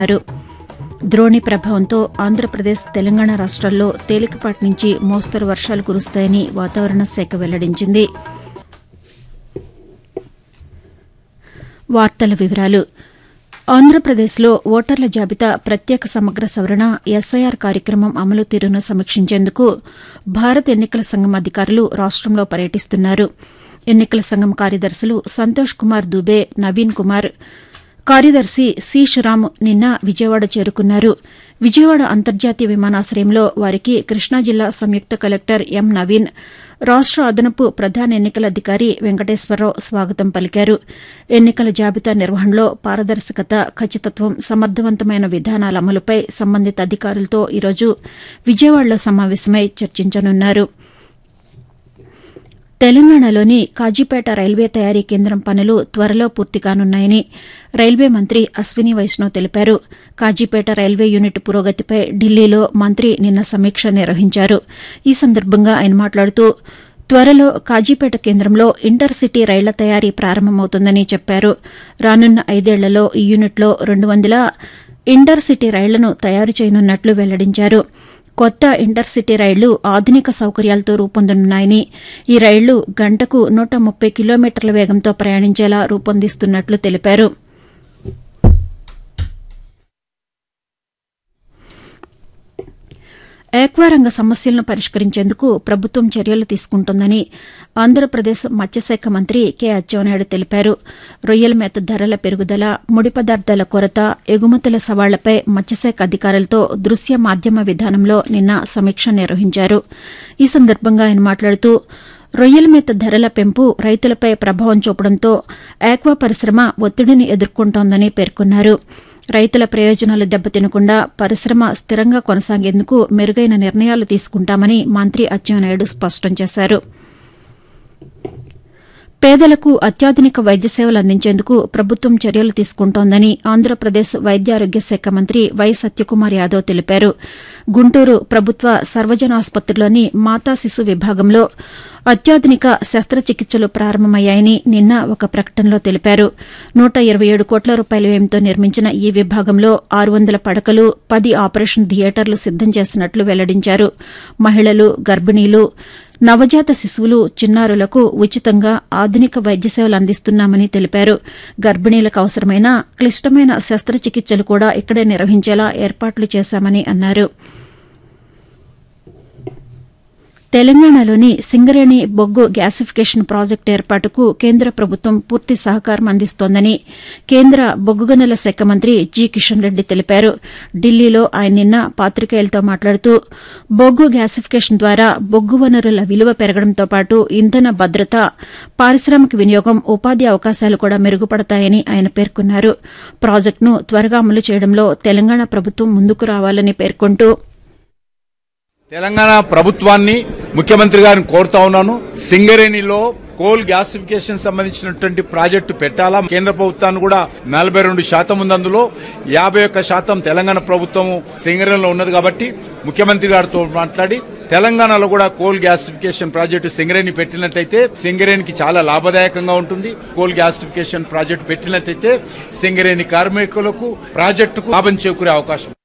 అన్నారు ద్రోణి ప్రభావంతో ఆంధ్రప్రదేశ్ తెలంగాణ రాష్ట్రాల్లో తేలికపాటి నుంచి మోస్తరు వర్షాలు కురుస్తాయని వాతావరణ శాఖ వెల్లడించింది వార్తల వివరాలు ఆంధ్రప్రదేశ్లో ఓటర్ల జాబితా ప్రత్యేక సమగ్ర సవరణ ఎస్ఐఆర్ కార్యక్రమం అమలు తీరును సమీక్షించేందుకు భారత ఎన్నికల సంఘం అధికారులు రాష్టంలో పర్యటిస్తున్నారు ఎన్నికల సంఘం కార్యదర్శులు సంతోష్ కుమార్ దుబే నవీన్ కుమార్ కార్యదర్శి సి శ్రీరామ్ నిన్న విజయవాడ చేరుకున్నారు విజయవాడ అంతర్జాతీయ విమానాశ్రయంలో వారికి కృష్ణా జిల్లా సంయుక్త కలెక్టర్ ఎం నవీన్ రాష్ట అదనపు ప్రధాన ఎన్నికల అధికారి వెంకటేశ్వరరావు స్వాగతం పలికారు ఎన్నికల జాబితా నిర్వహణలో పారదర్శకత ఖచ్చితత్వం సమర్థవంతమైన విధానాల అమలుపై సంబంధిత అధికారులతో ఈరోజు విజయవాడలో సమావేశమై చర్చించనున్నారు తెలంగాణలోని కాజీపేట రైల్వే తయారీ కేంద్రం పనులు త్వరలో పూర్తి కానున్నాయని రైల్వే మంత్రి అశ్విని వైష్ణవ్ తెలిపారు కాజీపేట రైల్వే యూనిట్ పురోగతిపై ఢిల్లీలో మంత్రి నిన్న సమీక్ష నిర్వహించారు ఈ సందర్భంగా ఆయన మాట్లాడుతూ త్వరలో కాజీపేట కేంద్రంలో ఇంటర్ సిటీ రైళ్ల తయారీ ప్రారంభమవుతుందని చెప్పారు రానున్న ఐదేళ్లలో ఈ యూనిట్లో రెండు వందల ఇంటర్ సిటీ రైళ్లను తయారు చేయనున్నట్లు వెల్లడించారు కొత్త ఇంటర్సిటీ రైళ్లు ఆధునిక సౌకర్యాలతో రూపొందనున్నాయని ఈ రైళ్లు గంటకు నూట ముప్పై కిలోమీటర్ల వేగంతో ప్రయాణించేలా రూపొందిస్తున్నట్లు తెలిపారు ఏక్వారంగ సమస్యలను పరిష్కరించేందుకు ప్రభుత్వం చర్యలు తీసుకుంటోందని ఆంధ్రప్రదేశ్ మత్స్యశాఖ మంత్రి కె అచ్చెన్నాయుడు తెలిపారు రొయ్యల మేత ధరల పెరుగుదల ముడి పదార్థాల కొరత ఎగుమతుల సవాళ్లపై మత్స్యశాఖ అధికారులతో దృశ్య మాధ్యమ విధానంలో నిన్న సమీక్ష నిర్వహించారు ఈ సందర్భంగా ఆయన మాట్లాడుతూ రొయ్యల మేత ధరల పెంపు రైతులపై ప్రభావం చూపడంతో ఆక్వా పరిశ్రమ ఒత్తిడిని ఎదుర్కొంటోందని పేర్కొన్నారు రైతుల ప్రయోజనాలు దెబ్బతినకుండా పరిశ్రమ స్థిరంగా కొనసాగేందుకు మెరుగైన నిర్ణయాలు తీసుకుంటామని మంత్రి అచ్చెన్నాయుడు స్పష్టం చేశారు పేదలకు అత్యాధునిక వైద్య సేవలు అందించేందుకు ప్రభుత్వం చర్యలు తీసుకుంటోందని ఆంధ్రప్రదేశ్ వైద్య ఆరోగ్య శాఖ మంత్రి వై సత్యకుమార్ యాదవ్ తెలిపారు గుంటూరు ప్రభుత్వ సర్వజన ఆసుపత్రిలోని మాతా శిశు విభాగంలో అత్యాధునిక శస్త్రచికిత్సలు ప్రారంభమయ్యాయని నిన్న ఒక ప్రకటనలో తెలిపారు నూట ఇరవై ఏడు కోట్ల రూపాయల వ్యయంతో నిర్మించిన ఈ విభాగంలో ఆరు వందల పడకలు పది ఆపరేషన్ థియేటర్లు సిద్దం చేసినట్లు వెల్లడించారు మహిళలు గర్భిణీలు నవజాత శిశువులు చిన్నారులకు ఉచితంగా ఆధునిక వైద్య సేవలు అందిస్తున్నామని తెలిపారు గర్భిణీలకు అవసరమైన క్లిష్టమైన శస్త్రచికిత్సలు కూడా ఇక్కడే నిర్వహించేలా ఏర్పాట్లు చేశామని అన్నారు తెలంగాణలోని సింగరేణి బొగ్గు గ్యాసిఫికేషన్ ప్రాజెక్టు ఏర్పాటుకు కేంద్ర ప్రభుత్వం పూర్తి సహకారం అందిస్తోందని కేంద్ర బొగ్గు గనుల శాఖ మంత్రి జి కిషన్ రెడ్డి తెలిపారు ఢిల్లీలో ఆయన నిన్న పాతికేయులతో మాట్లాడుతూ బొగ్గు గ్యాసిఫికేషన్ ద్వారా బొగ్గు వనరుల విలువ పెరగడంతో పాటు ఇంధన భద్రత పారిశ్రామిక వినియోగం ఉపాధి అవకాశాలు కూడా మెరుగుపడతాయని ఆయన పేర్కొన్నారు ప్రాజెక్టును త్వరగా అమలు చేయడంలో తెలంగాణ ప్రభుత్వం ముందుకు రావాలని పేర్కొంటూ తెలంగాణ ప్రభుత్వాన్ని ముఖ్యమంత్రి గారిని కోరుతా ఉన్నాను సింగరేణిలో కోల్ గ్యాసిఫికేషన్ సంబంధించినటువంటి ప్రాజెక్టు పెట్టాలా కేంద్ర ప్రభుత్వాన్ని కూడా నలభై రెండు శాతం ఉంది అందులో యాభై ఒక్క శాతం తెలంగాణ ప్రభుత్వం సింగరేణిలో ఉన్నది కాబట్టి ముఖ్యమంత్రి గారితో మాట్లాడి తెలంగాణలో కూడా కోల్ గ్యాసిఫికేషన్ ప్రాజెక్టు సింగరేణి పెట్టినట్లయితే సింగరేణికి చాలా లాభదాయకంగా ఉంటుంది కోల్ గ్యాసిఫికేషన్ ప్రాజెక్టు పెట్టినట్లయితే సింగరేణి కార్మికులకు ప్రాజెక్టుకు లాభం చేకూరే అవకాశం